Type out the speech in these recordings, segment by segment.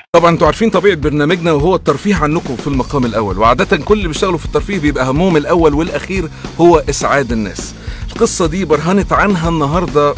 طبعا انتوا عارفين طبيعه برنامجنا وهو الترفيه عنكم في المقام الاول وعاده كل اللي بيشتغلوا في الترفيه بيبقى همهم الاول والاخير هو اسعاد الناس القصه دي برهنت عنها النهارده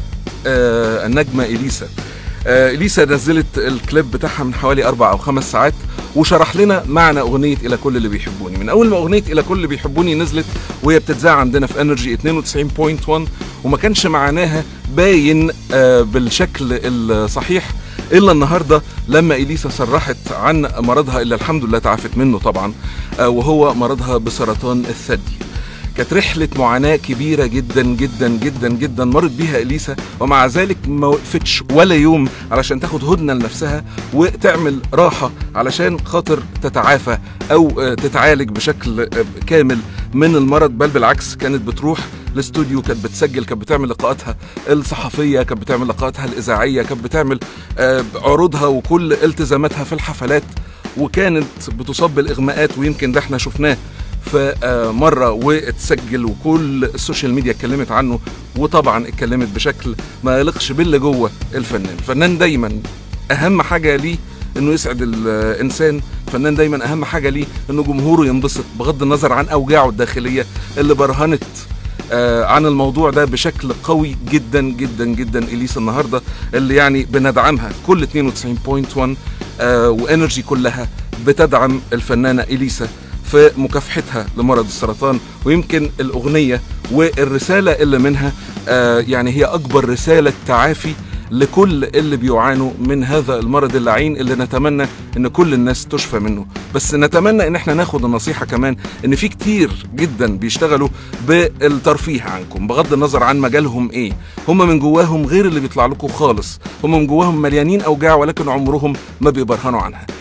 آه النجمه اليسا آه اليسا نزلت الكليب بتاعها من حوالي اربع او خمس ساعات وشرح لنا معنى اغنيه الى كل اللي بيحبوني من اول ما اغنيه الى كل اللي بيحبوني نزلت وهي بتتذاع عندنا في انرجي 92.1 وما كانش معناها باين آه بالشكل الصحيح الا النهارده لما اليسا صرحت عن مرضها اللي الحمد لله تعافت منه طبعا آه وهو مرضها بسرطان الثدي كانت رحلة معاناة كبيرة جدا جدا جدا جدا مرت بيها إليسا ومع ذلك ما وقفتش ولا يوم علشان تاخد هدنة لنفسها وتعمل راحة علشان خاطر تتعافى أو تتعالج بشكل كامل من المرض بل بالعكس كانت بتروح الاستوديو كانت بتسجل كانت بتعمل لقاءاتها الصحفية كانت بتعمل لقاءاتها الإذاعية كانت بتعمل عروضها وكل التزاماتها في الحفلات وكانت بتصاب بالإغماءات ويمكن ده احنا شفناه في مره واتسجل وكل السوشيال ميديا اتكلمت عنه وطبعا اتكلمت بشكل ما يليقش باللي جوه الفنان الفنان دايما اهم حاجه ليه انه يسعد الانسان الفنان دايما اهم حاجه ليه انه جمهوره ينبسط بغض النظر عن اوجاعه الداخليه اللي برهنت آه عن الموضوع ده بشكل قوي جدا جدا جدا اليسا النهارده اللي يعني بندعمها كل 92.1 آه وانرجي كلها بتدعم الفنانه اليسا في مكافحتها لمرض السرطان ويمكن الأغنية والرسالة اللي منها آه يعني هي أكبر رسالة تعافي لكل اللي بيعانوا من هذا المرض اللعين اللي نتمنى ان كل الناس تشفى منه بس نتمنى ان احنا ناخد النصيحه كمان ان في كتير جدا بيشتغلوا بالترفيه عنكم بغض النظر عن مجالهم ايه هم من جواهم غير اللي بيطلع لكم خالص هم من جواهم مليانين اوجاع ولكن عمرهم ما بيبرهنوا عنها